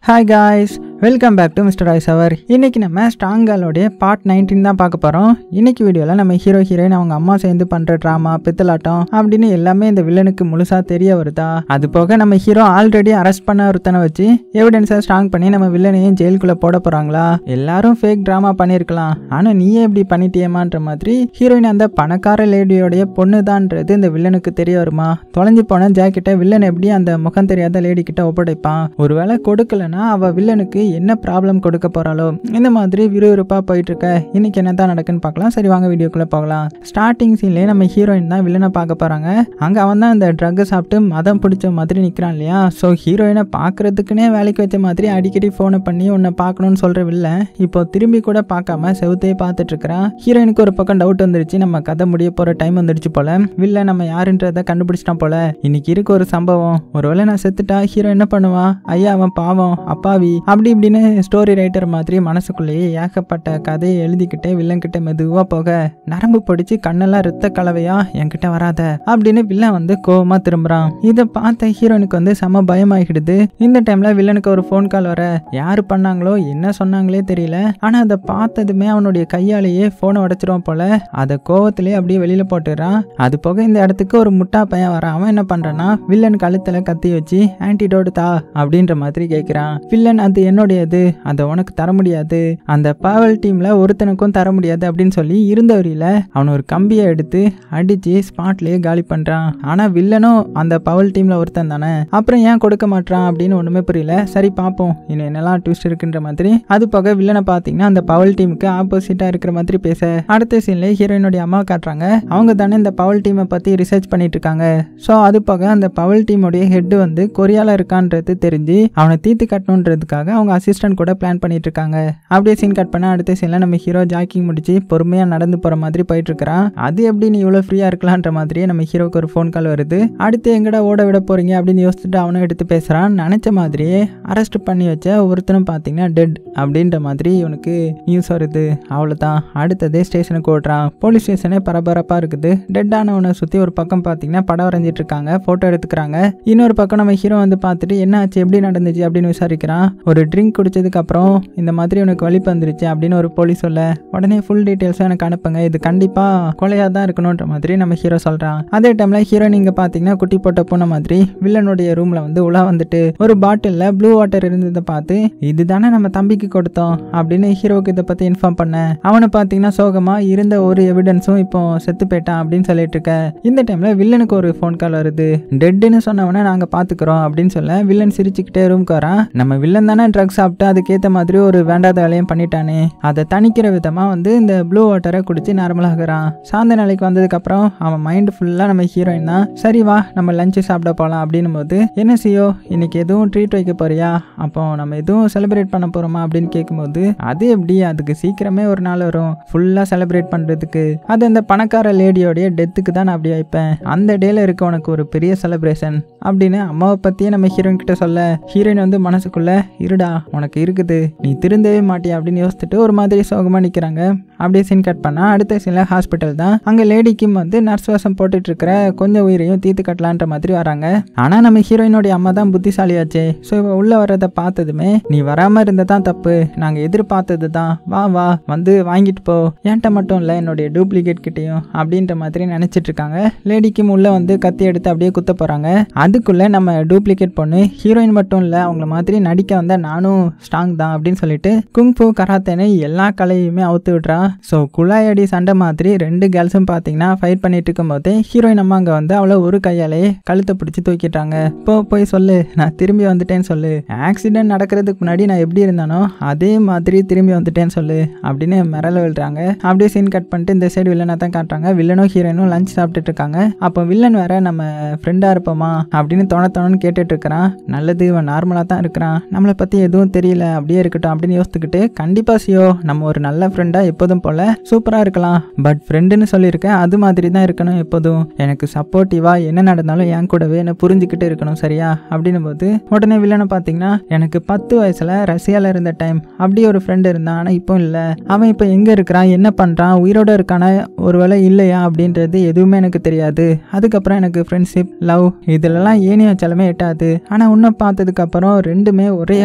hi guys welcome back to mister ராய்ஸ் அவர் இன்னைக்கு நம்ம ஸ்ட்ராங்காலோடைய பார்ட் நைன்டீன் தான் பார்க்க போகிறோம் இன்னைக்கு வீடியோவில் நம்ம ஹீரோ ஹீரோயின் அவங்க அம்மா சேர்ந்து பண்ணுற ட்ராமா பித்தலாட்டம் அப்படின்னு எல்லாமே இந்த வில்லனுக்கு முழுசாக தெரிய வருதா அது போக நம்ம ஹீரோ ஆல்ரெடி அரெஸ்ட் பண்ண ஒருத்தனை வச்சு எவிடன்ஸை ஸ்ட்ராங் பண்ணி நம்ம வில்லனையும் ஜெயிலுக்குள்ளே போட போகிறாங்களா எல்லாரும் ஃபேக் ட்ராமா பண்ணியிருக்கலாம் ஆனால் நீயே இப்படி பண்ணிட்டியேமான்ற மாதிரி ஹீரோயின் அந்த பணக்கார லேடியோடைய பொண்ணு தான்ன்றது இந்த வில்லனுக்கு தெரிய வருமா தொலைஞ்சு போன ஜாக்கெட்டை வில்லன் எப்படி அந்த முகம் தெரியாத லேடி கிட்ட ஒப்படைப்பான் ஒருவேளை கொடுக்கலனா அவ வில்லனுக்கு என்ன ப்ராப்ளம் கொடுக்க போறாளோ இந்த மாதிரி விறுவிறுப்பா போயிட்டு இருக்க இன்னைக்கு என்ன தான் நடக்குன்னு பார்க்கலாம் சரி வாங்க வீடியோக்குள்ள போகலாம் ஸ்டார்டிங் சீன்லயே நம்ம ஹீரோயின் தான் வில்லனை பார்க்க போறாங்க அங்க அவன் தான் இந்த ட்ரக் சாப்பிட்டு மதம் பிடிச்ச மாதிரி நிக்கிறான் இல்லையா ஸோ ஹீரோயினை பார்க்கறதுக்குனே வேலைக்கு வச்ச மாதிரி அடிக்கடி ஃபோனை பண்ணி உன்னை பார்க்கணும்னு சொல்ற வில்லன் இப்போ திரும்பி கூட பார்க்காம செவுத்தையே பார்த்துட்டு இருக்கிறான் ஹீரோயினுக்கு ஒரு பக்கம் டவுட் வந்துருச்சு நம்ம கதை முடிய போற டைம் வந்துடுச்சு போல வில்ல நம்ம யாருன்றத கண்டுபிடிச்சிட்டான் போல இன்னைக்கு இருக்கு ஒரு சம்பவம் ஒருவேளை நான் செத்துட்டா ஹீரோ என்ன பண்ணுவான் ஐயா அவன் பாவம் அப்பாவி அப்படி இப்படின்னு ஸ்டோரி ரைட்டர் மாதிரி மனசுக்குள்ளேயே ஏகப்பட்ட கதையை எழுதிக்கிட்டே வில்லன் கிட்ட மெதுவா போக நரம்பு பிடிச்சு கண்ணெல்லாம் ரத்த கலவையா என்கிட்ட வராத அப்படின்னு வில்லன் வந்து கோவமா திரும்புறான் இதை பார்த்த ஹீரோனுக்கு வந்து செம பயமாகிடுது இந்த டைம்ல வில்லனுக்கு ஒரு ஃபோன் கால் வர யாரு பண்ணாங்களோ என்ன சொன்னாங்களே தெரியல ஆனா அதை பார்த்ததுமே அவனுடைய கையாலேயே போனை உடைச்சிருவான் போல அதை கோவத்திலே அப்படியே வெளியில போட்டுறான் அது போக இந்த இடத்துக்கு ஒரு முட்டா பையன் வரான் அவன் என்ன பண்றான்னா வில்லன் கழுத்துல கத்தி வச்சு ஆன்டிடோட் தா அப்படின்ற மாதிரி கேட்கிறான் வில்லன் அது என்னுடையது அதை உனக்கு தர முடியாது அந்த பாவல் டீம்ல ஒருத்தனுக்கும் தர முடியாது அப்படின்னு சொல்லி இருந்த வரியில அவன் ஒரு கம்பியை எடுத்து அடிச்சு ஸ்பாட்லயே காலி பண்றான் ஆனா வில்லனும் அந்த பவல் டீம்ல ஒருத்தன் தானே அப்புறம் ஏன் கொடுக்க மாட்டான் அப்படின்னு ஒண்ணுமே புரியல சரி பார்ப்போம் இன்னும் என்னெல்லாம் ட்விஸ்ட் இருக்குன்ற மாதிரி அது போக வில்லனை பார்த்தீங்கன்னா அந்த பவல் டீமுக்கு ஆப்போசிட்டா இருக்கிற மாதிரி பேச அடுத்த சீன்ல ஹீரோயினுடைய அம்மா காட்டுறாங்க அவங்க தானே இந்த பவல் டீமை பத்தி ரிசர்ச் பண்ணிட்டு இருக்காங்க ஸோ அது போக அந்த பவல் டீமுடைய ஹெட் வந்து கொரியால இருக்கான்றது தெரிஞ்சு அவனை தீர்த்து கட்டணுன்றதுக்காக அவங்க அசிஸ்டன்ட் கூட பிளான் பண்ணிட்டு இருக்காங்க அப்படியே சீன் கட் பண்ண அடுத்த சீன்ல நம்ம ஹீரோ ஜாக்கிங் முடிச்சு பொறுமையா நடந்து போற மாதிரி போயிட்டு இருக்கிறான் அது எப்படி நீ இவ்வளவு ஃப்ரீயா இருக்கலான்ற மாதிரியே நம்ம ஹீரோக்கு ஒரு ஃபோன் கால் வருது அடுத்து எங்கடா ஓட விட போறீங்க அப்படின்னு யோசிச்சுட்டு அவனும் எடுத்து பேசுறான் நினைச்ச மாதிரியே அரெஸ்ட் பண்ணி வச்ச ஒருத்தனும் பார்த்தீங்கன்னா டெட் அப்படின்ற மாதிரி இவனுக்கு நியூஸ் வருது அவ்வளோதான் அடுத்ததே ஸ்டேஷனுக்கு ஓடுறான் போலீஸ் ஸ்டேஷனே பரபரப்பாக இருக்குது டெட் ஆனவனை சுற்றி ஒரு பக்கம் பார்த்தீங்கன்னா படம் வரைஞ்சிட்டு இருக்காங்க ஃபோட்டோ எடுத்துக்கிறாங்க இன்னொரு பக்கம் நம்ம ஹீரோ வந்து பார்த்துட்டு என்ன ஆச்சு எப்படி நடந்துச்சு அப்படின்னு விசாரிக்கிறான் ஒரு ட்ரிங்க் குடிச்சதுக்கு அப்புறம் இந்த மாதிரி உனக்கு வலிப்பு வந்துருச்சு அப்படின்னு ஒரு போலீஸ் சொல்ல உடனே ஃபுல் டீட்டெயில்ஸும் எனக்கு அனுப்புங்க இது கண்டிப்பாக கொலையாக தான் இருக்கணுன்ற மாதிரி நம்ம ஹீரோ சொல்கிறான் அதே டைமில் ஹீரோ நீங்கள் பார்த்தீங்கன்னா குட்டி போட்ட பூனை மாதிரி வில்லனுடைய ரூமில் வந்து உலா வந்துட்டு ஒரு பாட்டிலில் ப்ளூ வாட்டர் இருந்ததை பார்த்து இதுதானே நம்ம தம்பிக்கு கொடுத்தோம் அப்படின்னு ஹீரோவுக்கு இதை பற்றி இன்ஃபார்ம் பண்ணேன் அவனை பார்த்தீங்கன்னா சோகமாக இருந்த ஒரு எவிடன்ஸும் இப்போ செத்து போயிட்டான் அப்படின்னு சொல்லிட்டு இருக்க இந்த டைமில் வில்லனுக்கு ஒரு ஃபோன் கால் வருது டெட்டுன்னு சொன்னவனை நாங்கள் பார்த்துக்குறோம் அப்படின்னு சொல்ல வில்லன் சிரிச்சுக்கிட்டே ரூம்க்கு வரான் நம்ம வில்லன் தானே ட்ரக்ஸ் சாப்பிட்டு அதுக்கேற்ற மாதிரி ஒரு வேண்டாத வேலையும் பண்ணிட்டானே அதை தணிக்கிற விதமாக வந்து இந்த ப்ளூ வாட்டரை குடிச்சு நார்மலாகிறான் சாந்த நிலைக்கு வந்ததுக்கப்புறம் அவன் மைண்ட் ஃபுல்லாக நம்ம ஹீரோயின் தான் சரி வா நம்ம லஞ்சு சாப்பிட போகலாம் அப்படின்னும் போது என்ன சியோ இன்னைக்கு எதுவும் ட்ரீட் வைக்க போறியா அப்போ நம்ம எதுவும் செலிப்ரேட் பண்ண போகிறோமா அப்படின்னு கேட்கும்போது அது எப்படி அதுக்கு சீக்கிரமே ஒரு நாள் வரும் ஃபுல்லாக செலிப்ரேட் பண்ணுறதுக்கு அது அந்த பணக்கார லேடியோடைய டெத்துக்கு தான் நான் அப்படி வைப்பேன் அந்த டேல இருக்க உனக்கு ஒரு பெரிய செலிப்ரேஷன் அப்படின்னு அம்மாவை பற்றியே நம்ம ஹீரோயின் கிட்ட சொல்ல ஹீரோயின் வந்து மனசுக்குள்ள இருடா உனக்கு இருக்குது நீ திருந்தவே மாட்டியா அப்படின்னு யோசிச்சுட்டு ஒரு மாதிரி சோகமாக நிற்கிறாங்க அப்படியே சீன் கட் பண்ணால் அடுத்த சீனில் ஹாஸ்பிட்டல் தான் அங்கே லேடிக்கும் வந்து நர்ஸ் வாசம் போட்டுட்டு இருக்கிற கொஞ்சம் உயிரையும் தீர்த்து கட்டலான்ற மாதிரி வராங்க ஆனால் நம்ம ஹீரோயினுடைய அம்மா தான் புத்திசாலியாச்சே ஸோ இவ உள்ள வர்றதை பார்த்ததுமே நீ வராமல் இருந்தது தான் தப்பு நாங்கள் எதிர்பார்த்தது தான் வா வா வந்து வாங்கிட்டு போ என்கிட்ட மட்டும் இல்லை என்னுடைய டூப்ளிகேட் கிட்டேயும் அப்படின்ற மாதிரி நினச்சிட்டு இருக்காங்க லேடிக்கும் உள்ள வந்து கத்தி எடுத்து அப்படியே குத்த போகிறாங்க அதுக்குள்ளே நம்ம டூப்ளிகேட் பொண்ணு ஹீரோயின் மட்டும் இல்லை அவங்கள மாதிரி நடிக்க வந்த நானும் ஸ்ட்ராங் தான் அப்படின்னு சொல்லிட்டு குங்ஃபு கராத்தேன்னு எல்லா கலையுமே அவுத்து விட்றா ஸோ குழாயடி சண்டை மாதிரி ரெண்டு கேர்ள்ஸும் பார்த்தீங்கன்னா ஃபைட் பண்ணிட்டு இருக்கும்போது ஹீரோயின் அம்மா அங்கே வந்து அவளை ஒரு கையாலே கழுத்தை பிடிச்சி தூக்கிட்டாங்க போ போய் சொல்லு நான் திரும்பி வந்துட்டேன்னு சொல்லு ஆக்சிடென்ட் நடக்கிறதுக்கு முன்னாடி நான் எப்படி இருந்தானோ அதே மாதிரி திரும்பி வந்துட்டேன்னு சொல்லு அப்படின்னு மிரள விழுறாங்க அப்படியே சீன் கட் பண்ணிட்டு இந்த சைடு வில்லனை தான் காட்டுறாங்க வில்லனும் ஹீரோயினும் லஞ்ச் சாப்பிட்டுட்டு இருக்காங்க அப்போ வில்லன் வேற நம்ம ஃப்ரெண்டாக இருப்போமா அப்படின்னு தோண தோணுன்னு கேட்டுட்டு இருக்கிறான் நல்லது இவன் நார்மலாக தான் இருக்கிறான் நம்மளை பற்றி எதுவும் தெரியல அப்படியே இருக்கட்டும் அப்படின்னு யோசித்துக்கிட்டு கண்டிப்பாக சியோ நம்ம ஒரு நல்ல ஃப்ரெண்டாக எப்போதும் போல சூப்பராக இருக்கலாம் பட் ஃப்ரெண்டுன்னு சொல்லியிருக்கேன் அது மாதிரி தான் இருக்கணும் எப்போதும் எனக்கு சப்போர்ட்டிவாக என்ன நடந்தாலும் என் கூடவே என்ன புரிஞ்சுக்கிட்டு இருக்கணும் சரியா அப்படின்னும் போது உடனே வில்லனை பார்த்தீங்கன்னா எனக்கு பத்து வயசில் ரஷ்யாவில் இருந்த டைம் அப்படி ஒரு ஃப்ரெண்டு இருந்தான் ஆனால் இப்போ இல்லை அவன் இப்போ எங்கே இருக்கிறான் என்ன பண்ணுறான் உயிரோட இருக்கானா ஒருவேளை இல்லையா அப்படின்றது எதுவுமே எனக்கு தெரியாது அதுக்கப்புறம் எனக்கு ஃப்ரெண்ட்ஷிப் லவ் இதிலெல்லாம் ஏனி வச்சாலுமே எட்டாது ஆனால் உன்னை பார்த்ததுக்கு அப்புறம் ரெண்டுமே ஒரே இடத்துல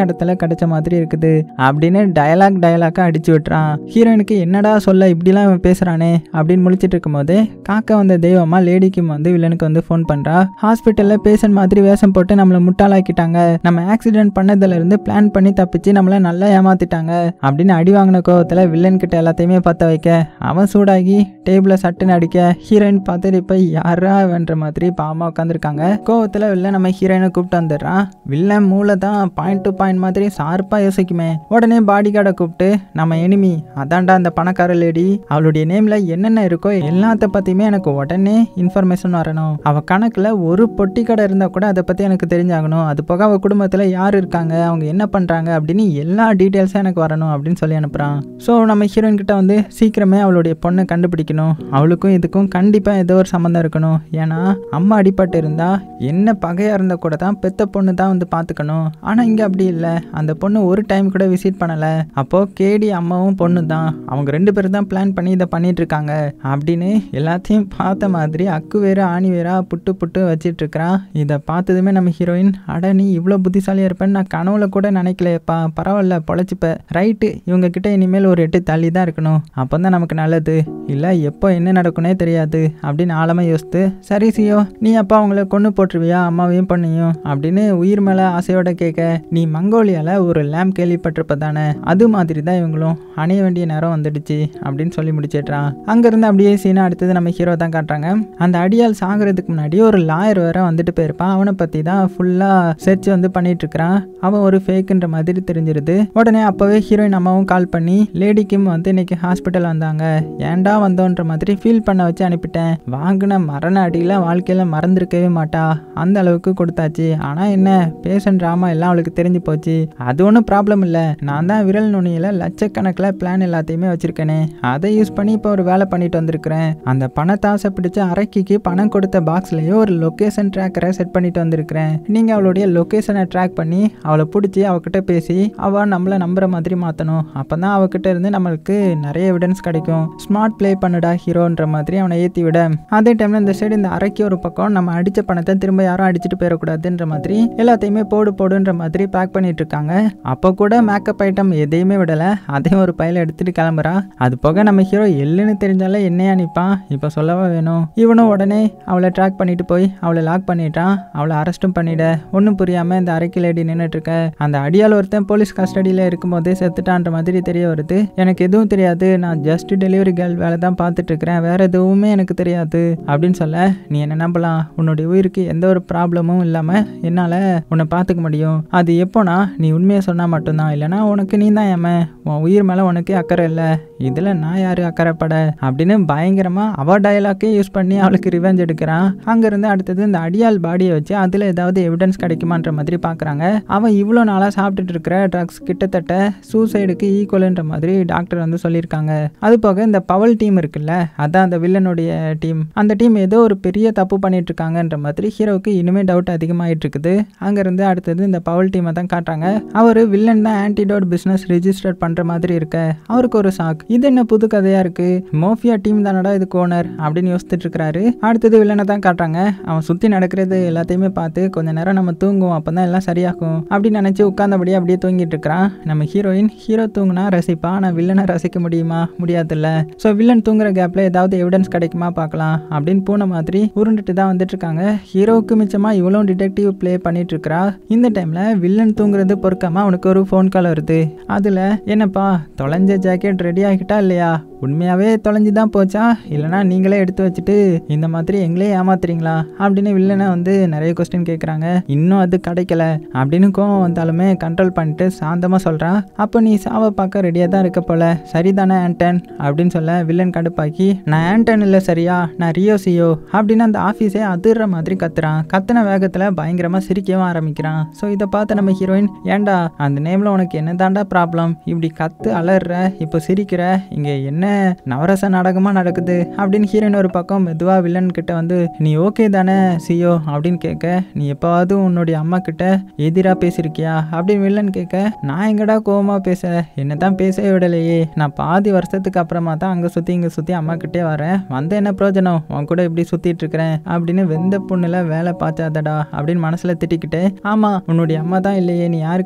கிடைச்ச மாதிரி இருக்குது அப்படின்னு டயலாக் டயலாக்கா அடிச்சு விட்டுறான் ஹீரோயினுக்கு என்னடா சொல்ல இப்படிலாம் இவன் பேசுறானே அப்படின்னு முழிச்சிட்டு இருக்கும்போது காக்கா வந்த தெய்வமா லேடிக்கும் வந்து வில்லனுக்கு வந்து ஃபோன் பண்றா ஹாஸ்பிட்டல்ல பேஷண்ட் மாதிரி வேஷம் போட்டு நம்மளை முட்டாளாக்கிட்டாங்க நம்ம ஆக்சிடென்ட் பண்ணதுல இருந்து பிளான் பண்ணி தப்பிச்சு நம்மள நல்லா ஏமாத்திட்டாங்க அப்படின்னு அடி வாங்கின கோவத்துல வில்லன் கிட்ட எல்லாத்தையுமே பத்த வைக்க அவன் சூடாகி டேபிள சட்டுன்னு அடிக்க ஹீரோயின் பார்த்துட்டு இப்ப யாரா வென்ற மாதிரி பாவமா உட்காந்துருக்காங்க கோவத்துல வில்லன் நம்ம ஹீரோயினை கூப்பிட்டு வந்துடுறான் வில்லன் மூளை தான் பாயிண்ட் டு பாயிண்ட் மாதிரி ஷார்ப்பா யோசிக்குமே உடனே பாடி கார்டை கூப்பிட்டு நம்ம எனிமி அதான்டா அந்த பணக்கார லேடி அவளுடைய நேம்ல என்னென்ன இருக்கோ எல்லாத்த பத்தியுமே எனக்கு உடனே இன்ஃபர்மேஷன் வரணும் அவ கணக்குல ஒரு பொட்டி கடை இருந்தா கூட அதை பத்தி எனக்கு தெரிஞ்சாகணும் அது போக அவ குடும்பத்துல யார் இருக்காங்க அவங்க என்ன பண்றாங்க அப்படின்னு எல்லா டீட்டெயில்ஸும் எனக்கு வரணும் அப்படின்னு சொல்லி அனுப்புறான் ஸோ நம்ம ஹீரோயின் கிட்ட வந்து சீக்கிரமே அவளுடைய பொண்ணை கண்டுபிடிக்கணும் அவளுக்கும் இதுக்கும் கண்டிப்பா ஏதோ ஒரு சம்மந்தம் இருக்கணும் ஏன்னா அம்மா அடிபட்டு இருந்தா என்ன பகையா இருந்தா கூட தான் பெத்த பொண்ணு தான் வந்து பாத்துக்கணும் ஆனா இங்க அப்படி இல்லை அந்த பொண்ணு ஒரு டைம் கூட விசிட் பண்ணல அப்போ கேடி அம்மாவும் பொண்ணு தான் அவங்க ரெண்டு பேரும் தான் பிளான் பண்ணி இதை பண்ணிட்டு இருக்காங்க அப்படின்னு எல்லாத்தையும் பார்த்த மாதிரி அக்கு வேற ஆணி வேறா புட்டு புட்டு வச்சிட்டு இருக்கிறான் இதை பார்த்ததுமே நம்ம ஹீரோயின் அட நீ இவ்வளோ புத்திசாலியா இருப்பேன்னு நான் கனவுல கூட நினைக்கலையப்பா பரவாயில்ல பொழைச்சிப்ப ரைட்டு இவங்க கிட்ட இனிமேல் ஒரு எட்டு தள்ளி தான் இருக்கணும் அப்போ தான் நமக்கு நல்லது இல்லை எப்போ என்ன நடக்குனே தெரியாது அப்படின்னு ஆழமா யோசித்து சரி சியோ நீ அப்பா அவங்கள கொண்டு போட்டுருவியா அம்மாவையும் பொண்ணையும் அப்படின்னு உயிர் மேலே ஆசையோட கேட்க நீ மங்கோலியால ஒரு லேம் கேள்விப்பட்டிருப்ப தானே அது மாதிரி தான் இவங்களும் அணைய வேண்டிய நேரம் வந்துடுச்சு அப்படின்னு சொல்லி முடிச்சிடுறான் அங்கேருந்து அப்படியே சீனா அடுத்தது நம்ம ஹீரோ தான் காட்டுறாங்க அந்த அடியால் சாகிறதுக்கு முன்னாடி ஒரு லாயர் வேற வந்துட்டு போயிருப்பான் அவனை பற்றி தான் ஃபுல்லாக சர்ச் வந்து பண்ணிட்டு இருக்கிறான் அவன் ஒரு ஃபேக்குன்ற மாதிரி தெரிஞ்சிருது உடனே அப்போவே ஹீரோயின் அம்மாவும் கால் பண்ணி லேடிக்கும் வந்து இன்னைக்கு ஹாஸ்பிட்டல் வந்தாங்க ஏன்டா வந்தோன்ற மாதிரி ஃபீல் பண்ண வச்சு அனுப்பிட்டேன் வாங்கின மரண அடியில் வாழ்க்கையில் மறந்துருக்கவே மாட்டா அந்த அளவுக்கு கொடுத்தாச்சு ஆனால் என்ன பேஷண்ட் ட்ராமா எல்லாம் அவளுக்கு தெரிஞ்சு போச்சு அது ஒன்றும் ப்ராப்ளம் இல்லை நான் தான் விரல் நுனியில் லட்சக்கணக்கில் பிளான் எல்லாத்தையுமே வச்சிருக்கேனே அதை யூஸ் பண்ணி இப்போ ஒரு வேலை பண்ணிட்டு வந்திருக்கிறேன் அந்த பணத்தாசை பிடிச்ச அரக்கிக்கு பணம் கொடுத்த பாக்ஸ்லேயே ஒரு லொக்கேஷன் ட்ராக்கரை செட் பண்ணிட்டு வந்திருக்கிறேன் நீங்கள் அவளுடைய லொக்கேஷனை ட்ராக் பண்ணி அவளை பிடிச்சி அவகிட்ட பேசி அவள் நம்மளை நம்புற மாதிரி மாற்றணும் அப்போ தான் அவகிட்ட இருந்து நம்மளுக்கு நிறைய எவிடன்ஸ் கிடைக்கும் ஸ்மார்ட் ப்ளே பண்ணுடா ஹீரோன்ற மாதிரி அவனை ஏற்றி விட அதே டைமில் இந்த சைடு இந்த அரைக்கி ஒரு பக்கம் நம்ம அடித்த பணத்தை திரும்ப யாரும் அடிச்சுட்டு போயிடக்கூடாதுன்ற மாதிரி எல்லாத்தையுமே போடு போடுன்ற மாதிரி பேக் பண்ணிட்டு இருக்காங்க அப்போ கூட மேக்கப் ஐட்டம் எதையுமே விடலை அதையும் ஒரு பையில எடுத்துட்டு கிளம்புறா அது போக நம்ம ஹீரோ எள்ளுன்னு தெரிஞ்சாலே என்னையா நிற்பான் இப்போ சொல்லவா வேணும் இவனும் உடனே அவளை ட்ராக் பண்ணிட்டு போய் அவளை லாக் பண்ணிட்டான் அவளை அரெஸ்ட்டும் பண்ணிட ஒன்றும் புரியாம இந்த அரைக்கி லேடி நின்றுட்டு இருக்க அந்த அடியால் ஒருத்தன் போலீஸ் கஸ்டடியில் இருக்கும்போதே செத்துட்டான்ற மாதிரி தெரிய வருது எனக்கு எதுவும் தெரியாது நான் ஜஸ்ட் டெலிவரி கேர்ள் வேலை தான் பார்த்துட்டு இருக்கிறேன் வேற எதுவுமே எனக்கு தெரியாது அப்படின்னு சொல்ல நீ என்ன நம்பலாம் உன்னுடைய உயிருக்கு எந்த ஒரு ப்ராப்ளமும் இல்லாமல் என்னால் உன்னை பார்த்துக்க முடியும் அது எப்போனா நீ உண்மையை சொன்னால் மட்டும்தான் இல்லைனா உனக்கு நீ தான் ஏம உன் உயிர் மேலே உனக்கே அக்கறை இல்லை இதில் நான் யாரு அக்கறைப்பட அப்படின்னு பயங்கரமாக அவ டயலாக்கே யூஸ் பண்ணி அவளுக்கு ரிவெஞ்ச் எடுக்கிறான் அங்கேருந்து அடுத்தது இந்த அடியால் பாடியை வச்சு அதில் ஏதாவது எவிடன்ஸ் கிடைக்குமான்ற மாதிரி பார்க்குறாங்க அவன் இவ்வளோ நாளாக சாப்பிட்டுட்டு இருக்கிற ட்ரக்ஸ் கிட்டத்தட்ட சூசைடுக்கு ஈக்குவல்ன்ற மாதிரி டாக்டர் வந்து சொல்லியிருக்காங்க அது போக இந்த பவல் டீம் இருக்குல்ல அதான் அந்த வில்லனுடைய டீம் அந்த டீம் ஏதோ ஒரு பெரிய தப்பு பண்ணிட்டு இருக்காங்கன்ற மாதிரி ஹீரோவுக்கு இனிமே டவுட் அதிகமாயிட்டு இருக்குது அங்கேருந்து அடுத்தது இந்த பவல் டீமை தான் காட்டுறாங்க அவர் வில்லன் தான் ஆன்டிடோட் பிஸ்னஸ் ரிஜிஸ்டர் பண்ணுற மாதிரி இருக்க அவருக்கு ஒரு சாக் இது என்ன புது கதையாக இருக்கு மோஃபியா டீம் தானடா இதுக்கு ஓனர் அப்படின்னு யோசிச்சுட்டு இருக்கிறாரு அடுத்தது வில்லனை தான் காட்டுறாங்க அவன் சுற்றி நடக்கிறது எல்லாத்தையுமே பார்த்து கொஞ்ச நேரம் நம்ம தூங்குவோம் அப்போ தான் எல்லாம் சரியாகும் அப்படின்னு நினச்சி உட்காந்தபடியே அப்படியே தூங்கிட்டு இருக்கிறான் நம்ம ஹீரோயின் ஹீரோ தூங்குனா ரசிப்பா ஆனால் வில்லனை ரசிக்க முடியுமா முடியாதுல்ல ஸோ வில்லன் தூங்குற கேப்பில் ஏதாவது எவிடன்ஸ் கிடைக்குமா பார்க்கலாம் அப்படின்னு பூனை மாதிரி உருண்டுட்டு தான் வந்துட்டு இருக்காங்க ஹீரோவுக்கு மிச்சமாக இவ்வளோ டிடெக்டிவ் ப்ளே பண்ணிட்டு இருக்கிறா இந்த டைமில் வில்லன் தூங்குறது பொறுக்காம அவனுக்கு ஒரு ஃபோன் கால் வருது அதில் என்னப்பா தொலைஞ்ச ஜாக்கெட் ரெடி ஆகிட்டா இல்லையா உண்மையாகவே தொலைஞ்சு தான் போச்சா இல்லைனா நீங்களே எடுத்து வச்சுட்டு இந்த மாதிரி எங்களே ஏமாத்துறீங்களா அப்படின்னு வில்லனை வந்து நிறைய கொஸ்டின் கேட்குறாங்க இன்னும் அது கிடைக்கல அப்படின்னு கோவம் வந்தாலுமே கண்ட்ரோல் பண்ணிட்டு சாந்தமாக சொல்கிறான் அப்போ நீ சாவை பார்க்க ரெடியாக தான் இருக்க போல சரிதானே ஆண்டன் அப்படின்னு சொல்ல வில்லன் கடுப்பாக்கி நான் ஆண்டன் இல்லை சரியா நான் ரியோ சியோ அப்படின்னு அந்த ஆஃபீஸே அதிர்ற மாதிரி கத்துறான் கத்துன வேகத்தில் பயங்கரமாக சிரிக்கவும் ஆரம்பிக்கிறான் ஸோ இதை பார்த்து நம்ம ஹீரோயின் ஏன்டா அந்த நேமில் உனக்கு என்ன தாண்டா ப்ராப்ளம் இப்படி கத்து அலறுற இப்போ சிரிக்கிற இங்கே என்ன நவரச நாடகமாக நடக்குது அப்படின்னு ஹீரோயின் ஒரு பக்கம் மெதுவாக வில்லன் கிட்ட வந்து நீ ஓகே தானே சியோ அப்படின்னு கேட்க நீ எப்போவாவது உன்னுடைய அம்மா கிட்ட எதிராக பேசியிருக்கியா அப்படின்னு வில்லன் கேட்க நான் எங்கடா கோவமாக பேச என்ன தான் பேசவே விடலையே நான் பாதி வருஷத்துக்கு அப்புறமா தான் அங்கே சுற்றி இங்கே சுற்றி அம்மா கிட்டே வரேன் வந்த என்ன பிரயோஜனம் உன் கூட இப்படி சுற்றிட்டு இருக்கிறேன் அப்படின்னு வெந்த புண்ணில் வேலை பார்த்தாதடா அப்படின்னு மனசில் திட்டிக்கிட்டு ஆமாம் உன்னுடைய அம்மா தான் இல்லையே நீ யாருக்கிட்ட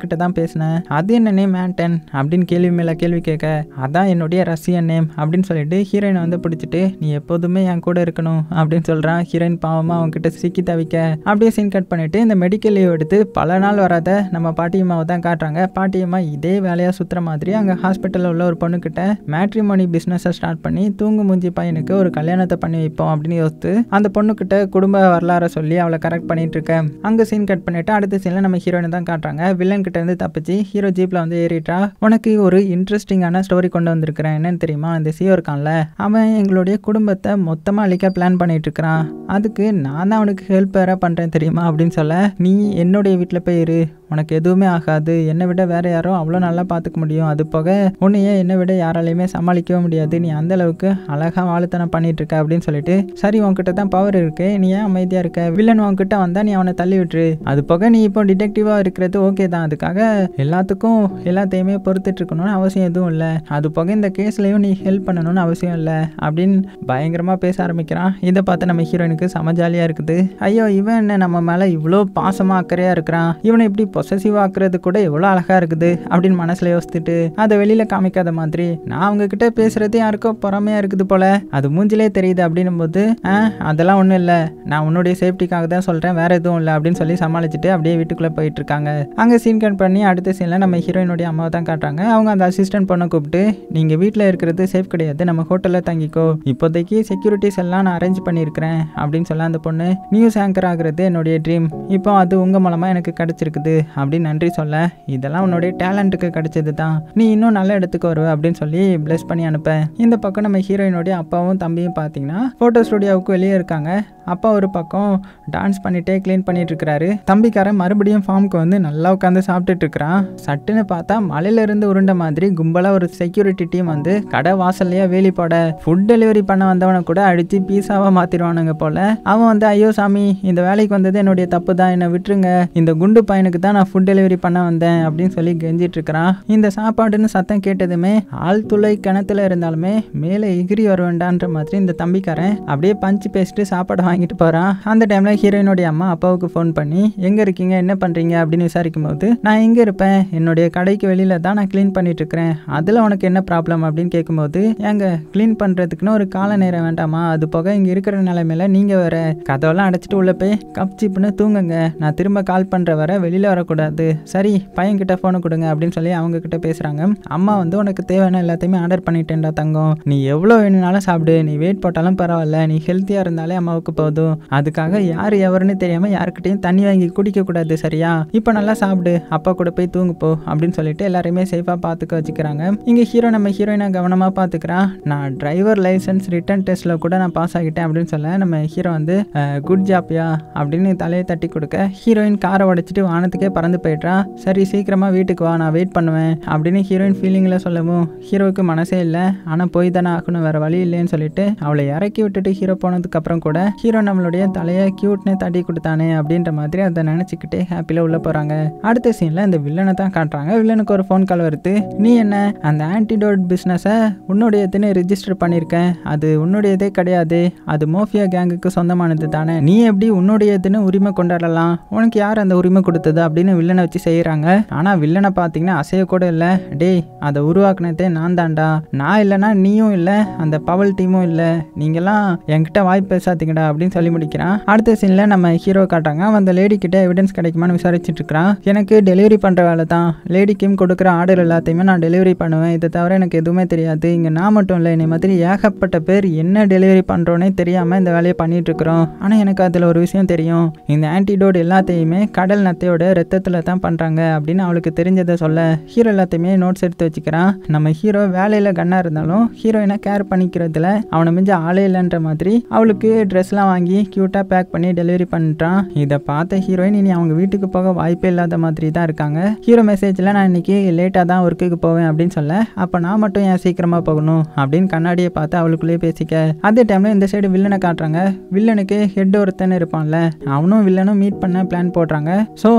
கிட்ட தான் பேசினேன் அது என்ன நேம் ஆண்டன் அப்படின்னு கேள்வி மேலே கேள்வி கேட்க அதான் என்னுடைய ரஷ்யன் நேம் அப்படின்னு சொல்லிட்டு ஹீரோயினை வந்து பிடிச்சிட்டு நீ எப்போதுமே என் கூட இருக்கணும் அப்படின்னு சொல்கிறான் ஹீரோயின் பாவமாக அவங்ககிட்ட சிக்கி தவிக்க அப்படியே சீன் கட் பண்ணிட்டு இந்த மெடிக்கல் லீவ் எடுத்து பல நாள் வராத நம்ம பாட்டியம்மாவை தான் காட்டுறாங்க பாட்டியம்மா இதே வேலையாக சுற்றுற மாதிரி அங்கே ஹாஸ்பிட்டலில் உள்ள ஒரு பொண்ணுக்கிட்ட மேட்ரிமோனி பிஸ்னஸை ஸ்டார்ட் பண்ணி தூங்கு மூஞ்சி பையனுக்கு ஒரு கல்யாணத்தை பண்ணி வைப்போம் அப்படின்னு யோசித்து அந்த பொண்ணுக்கிட்ட குடும்ப வரலாறை சொல்லி அவளை கரெக்ட் பண்ணிட்டு இருக்கேன் அங்கே சீன் கட் பண்ணிட்டு அடுத்த சீனில் நம்ம ஹீரோயினை தான் காட்டுறாங்க வில்லன் கிட்ட இருந்து தப்பிச்சு ஹீரோ ஜீப்ல வந்து ஏறிட்டா உனக்கு ஒரு இன்ட்ரெஸ்டிங்கான ஸ்டோரி கொண்டு வந்திருக்கிறேன் என்னன்னு தெரியுமா இந்த சியோ இருக்கான்ல அவன் எங்களுடைய குடும்பத்தை மொத்தமாக அழிக்க பிளான் பண்ணிட்டு இருக்கிறான் அதுக்கு நான் தான் அவனுக்கு ஹெல்ப் வேற பண்ணுறேன் தெரியுமா அப்படின்னு சொல்ல நீ என்னுடைய வீட்டில் போய் இரு உனக்கு எதுவுமே ஆகாது என்னை விட வேற யாரும் அவ்வளோ நல்லா பார்த்துக்க முடியும் அது போக உன்னையே என்னை விட யாராலையுமே சமாளிக்கவே முடியாது நீ அந்த அளவுக்கு அழகாக வாழுத்தனம் பண்ணிட்டு இருக்க அப்படின்னு சொல்லிட்டு சரி உன்கிட்ட தான் பவர் இருக்கு நீ ஏன் அமைதியாக இருக்க வில்லன் உன்கிட்ட வந்தா நீ அவனை தள்ளி விட்டுரு அது போக நீ இப்போ டிடெக்டிவாக இருக்கிறது ஓகே தான் அதுக்காக எல்லாத்துக்கும் எல்லாத்தையுமே பொறுத்துட்டு இருக்கணும்னு அவசியம் எதுவும் இல்லை அது போக இந்த கேஸ்லையும் நீ ஹெல்ப் பண்ணணும்னு அவசியம் இல்லை அப்படின்னு பயங்கரமாக பேச ஆரம்பிக்கிறான் இதை பார்த்து நம்ம ஹீரோயினுக்கு செம ஜாலியாக இருக்குது ஐயோ இவன் என்ன நம்ம மேலே இவ்வளோ பாசமாக அக்கறையாக இருக்கிறான் இவனை இப்படி பொசசிவ் ஆக்குறது கூட எவ்வளோ அழகாக இருக்குது அப்படின்னு மனசில் யோசிச்சுட்டு அதை வெளியில் காமிக்காத மாதிரி நான் அவங்க கிட்ட பேசுறது யாருக்கோ பொறாமையாக இருக்குது போல அது மூஞ்சிலே தெரியுது அப்படின்னும் போது ஆ அதெல்லாம் ஒன்றும் இல்லை நான் உன்னுடைய சேஃப்டிக்காக தான் சொல்கிறேன் வேற எதுவும் இல்லை அப்படின்னு சொல்லி சமாளிச்சுட்டு அப்படியே வீட்டுக்குள்ளே போயிட்டு இருக்காங்க அங்கே சீன் கட் பண்ணி அடுத்த சீனில் நம்ம ஹீரோயினுடைய அம்மாவை தான் காட்டுறாங்க அவங்க அந்த அசிஸ்டன்ட் பொண்ணை கூப்பிட்டு நீங்கள் வீட்டில் இருக்கிறது சேஃப் கிடையாது நம்ம ஹோட்டலில் தங்கிக்கோ இப்போதைக்கு செக்யூரிட்டிஸ் எல்லாம் நான் அரேஞ்ச் பண்ணியிருக்கிறேன் அப்படின்னு சொல்ல அந்த பொண்ணு நியூஸ் ஆங்கர் ஆகுறது என்னுடைய ட்ரீம் இப்போ அது உங்கள் மூலமாக எனக்கு கிடச்சிருக்குது அப்படின்னு நன்றி சொல்ல இதெல்லாம் உன்னுடைய டேலண்ட்டுக்கு கிடைச்சது தான் நீ இன்னும் நல்ல இடத்துக்கு வருவ அப்படின்னு சொல்லி பிளஸ் பண்ணி அனுப்ப இந்த பக்கம் நம்ம ஹீரோயினுடைய அப்பாவும் தம்பியும் பார்த்தீங்கன்னா ஃபோட்டோ ஸ்டுடியோவுக்கு வெளியே இருக்காங்க அப்பா ஒரு பக்கம் டான்ஸ் பண்ணிட்டே க்ளீன் பண்ணிட்டு இருக்கிறாரு தம்பிக்காரன் மறுபடியும் ஃபார்முக்கு வந்து நல்லா உட்காந்து சாப்பிட்டுட்டு இருக்கிறான் சட்டுன்னு பார்த்தா மலையிலிருந்து உருண்ட மாதிரி கும்பலாக ஒரு செக்யூரிட்டி டீம் வந்து கடை வாசல்லையே வேலி போட ஃபுட் டெலிவரி பண்ண வந்தவனை கூட அடித்து பீஸாவாக மாற்றிடுவானுங்க போல அவன் வந்து ஐயோ சாமி இந்த வேலைக்கு வந்தது என்னுடைய தப்பு தான் என்னை விட்டுருங்க இந்த குண்டு பையனுக்கு தான் நான் ஃபுட் டெலிவரி பண்ண வந்தேன் அப்படின்னு சொல்லி கெஞ்சிட்டு இருக்கிறான் இந்த சாப்பாடுன்னு சத்தம் கேட்டதுமே ஆள் துளை கிணத்துல இருந்தாலுமே மேலே எகிரி வர வேண்டான்ற மாதிரி இந்த தம்பிக்காரன் அப்படியே பஞ்சு பேசிட்டு சாப்பாடு வாங்கிட்டு போகிறான் அந்த டைமில் ஹீரோயினுடைய அம்மா அப்பாவுக்கு ஃபோன் பண்ணி எங்கே இருக்கீங்க என்ன பண்ணுறீங்க அப்படின்னு விசாரிக்கும் போது நான் எங்கே இருப்பேன் என்னுடைய கடைக்கு வெளியில தான் நான் க்ளீன் பண்ணிட்டு இருக்கிறேன் அதில் உனக்கு என்ன ப்ராப்ளம் அப்படின்னு கேட்கும்போது ஏங்க க்ளீன் பண்ணுறதுக்குன்னு ஒரு கால நேரம் வேண்டாமா அது போக இங்கே இருக்கிற நிலைமையில நீங்கள் வேற கதவெல்லாம் அடைச்சிட்டு உள்ளே போய் கப் சிப்புன்னு தூங்குங்க நான் திரும்ப கால் பண்ணுற வர வெளியில் வரக்கூடாது சரி பையன்கிட்ட ஃபோனை கொடுங்க அப்படின்னு சொல்லி அவங்க கிட்ட பேசுகிறாங்க அம்மா வந்து உனக்கு தேவையான எல்லாத்தையுமே ஆர்டர் பண்ணிட்டேன்டா தங்கம் நீ எவ்வளோ வேணும்னாலும் சாப்பிடு நீ வெயிட் போட்டாலும் பரவாயில்ல நீ ஹெல்த்தியாக இருந்தாலே அம்மாவுக்கு போதும் அதுக்காக யார் எவருன்னு தெரியாமல் யாருக்கிட்டையும் தண்ணி வாங்கி குடிக்கக்கூடாது சரியா இப்போ நல்லா சாப்பிடு அப்பா கூட போய் தூங்கு போ அப்படின்னு சொல்லிட்டு எல்லாரையுமே சேஃபாக பார்த்துக்க வச்சுக்கிறாங்க இங்கே ஹீரோ நம்ம ஹீரோயினை கவனமாக பார்த்துக்கிறான் நான் டிரைவர் லைசன்ஸ் ரிட்டன் டெஸ்ட்டில் கூட நான் பாஸ் ஆகிட்டேன் அப்படின்னு சொல்ல நம்ம ஹீரோ வந்து குட் ஜாப்யா அப்படின்னு தலையை தட்டி கொடுக்க ஹீரோயின் காரை உடைச்சிட்டு வானத்துக்கே பறந்து போயிடுறா சரி சீக்கிரமாக வீட்டுக்கு வா நான் வெயிட் பண்ணுவேன் அப்படின்னு ஹீரோயின் ஃபீலிங்கில் சொல்லவும் ஹீரோவுக்கு மனசே இல்லை ஆனால் போய் தானே ஆகணும் வேறு வழி இல்லைன்னு சொல்லிட்டு அவளை இறக்கி விட்டுட்டு ஹீரோ போனதுக்கு அப்புறம் கூட ஹீரோ நம்மளுடைய தலையை க்யூட்னே தட்டி கொடுத்தானே அப்படின்ற மாதிரி அதை நினச்சிக்கிட்டே ஹாப்பியில் உள்ளே போகிறாங்க அடுத்த சீனில் இந்த வில்லனை தான் காட்டுறாங்க வில்லனுக்கு ஒரு ஃபோன் கால் வருது நீ என்ன அந்த ஆன்டிடோட் பிஸ்னஸை உன்னுடையதுன்னு ரிஜிஸ்டர் பண்ணியிருக்கேன் அது உன்னுடையதே கிடையாது அது மோஃபியா கேங்குக்கு சொந்தமானது தானே நீ எப்படி உன்னுடையதுன்னு உரிமை கொண்டாடலாம் உனக்கு யார் அந்த உரிமை கொடுத்தது அப்படின்னு வில்லனை வச்சு செய்கிறாங்க ஆனால் வில்லனை பார்த்தீங்கன்னா அசைய கூட இல்லை டேய் அதை உருவாக்குனதே நான் தான்டா நான் இல்லைன்னா நீயும் இல்லை அந்த பவல் டீமும் இல்லை நீங்களாம் என்கிட்ட வாய்ப்பு பேசாதீங்கடா அப்படின்னு சொல்லி முடிக்கிறான் அடுத்த சீனில் நம்ம ஹீரோ காட்டாங்க அவன் அந்த லேடி கிட்ட எவிடன்ஸ் கிடைக்குமான்னு விசாரிச்சுட்டு இருக்கிறான் எனக்கு டெலிவரி பண்ணுற வேலை தான் லேடிக்கும் கொடுக்குற ஆர்டர் எல்லாத்தையுமே நான் டெலிவரி பண்ணுவேன் இதை தவிர எனக்கு எதுவுமே தெரியாது இங்கே நான் மட்டும் இல்லை என்னை மாதிரி ஏகப்பட்ட பேர் என்ன டெலிவரி பண்ணுறோன்னே தெரியாமல் இந்த வேலையை பண்ணிட்டு இருக்கிறோம் ஆனால் எனக்கு அதில் ஒரு விஷயம் தெரியும் இந்த ஆன்டிடோட் எல்லாத்தையுமே கடல் நத்தையோட ரத்தத்தில் தான் பண்ணுறாங்க அப்படின்னு அவளுக்கு தெரிஞ்சதை சொல்ல ஹீரோ எல்லாத்தையுமே நோட்ஸ் எடுத்து வச்சுக்கிறான் நம்ம ஹீரோ வேலையில் கண்ணாக இருந்தாலும் ஹீரோயினை கேர் பண்ணிக்கிறதுல அவனை மிஞ்ச ஆளே இல்லைன்ற மாதிரி அவளுக்கு ட்ரெஸ்லாம் வாங்கி க்யூட்டாக பேக் பண்ணி டெலிவரி பண்ணிட்டான் இதை பார்த்த ஹீரோயின் இனி அவங்க வீட்டுக்கு போக வாய்ப்பே இல்லாத மாதிரி தான் இருக்காங்க ஹீரோ மெசேஜில் நான் இன்னைக்கு லேட்டாக தான் ஒர்க்குக்கு போவேன் அப்படின்னு சொல்ல அப்போ நான் மட்டும் ஏன் சீக்கிரமாக போகணும் அப்படின்னு கண்ணாடியை பார்த்து அவளுக்குள்ளேயே பேசிக்க அதே டைமில் இந்த சைடு வில்லனை காட்டுறாங்க வில்லனுக்கு ஹெட் ஒருத்தன் இருப்பான்ல அவனும் வில்லனும் மீட் பண்ண பிளான் போடுறாங்க ஸோ அதோட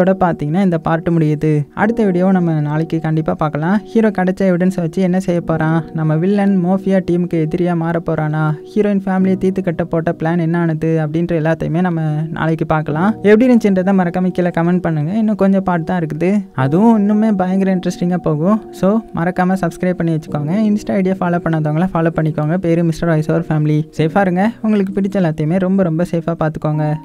இதோட பார்த்தீங்கன்னா இந்த பார்ட் முடியுது அடுத்த வீடியோ நம்ம நாளைக்கு கண்டிப்பாக பார்க்கலாம் ஹீரோ கிடைச்ச எவிடன்ஸை வச்சு என்ன செய்ய போகிறான் நம்ம வில்லன் மோஃபியா டீமுக்கு எதிரியாக மாற போகிறானா ஹீரோயின் ஃபேமிலியை தீர்த்து கட்ட போட்ட பிளான் என்ன ஆனது அப்படின்ற எல்லாத்தையுமே நம்ம நாளைக்கு பார்க்கலாம் எப்படி இருந்துச்சுன்றதை மறக்காம கீழே கமெண்ட் பண்ணுங்கள் இன்னும் கொஞ்சம் பார்ட் தான் இருக்குது அதுவும் இன்னுமே பயங்கர இன்ட்ரெஸ்டிங்காக போகும் ஸோ மறக்காமல் சப்ஸ்கிரைப் பண்ணி வச்சுக்கோங்க இன்ஸ்டா ஐடியா ஃபாலோ பண்ணாதவங்கள ஃபாலோ பண்ணிக்கோங்க பேர் மிஸ்டர் ஐசோர் ஃபேமிலி சேஃபாக இருங்க உங்களுக்கு பிடிச்ச எல்லாத்தையுமே ரொம்ப ரொம்ப சேஃபாக பார்த்துக்கோங்க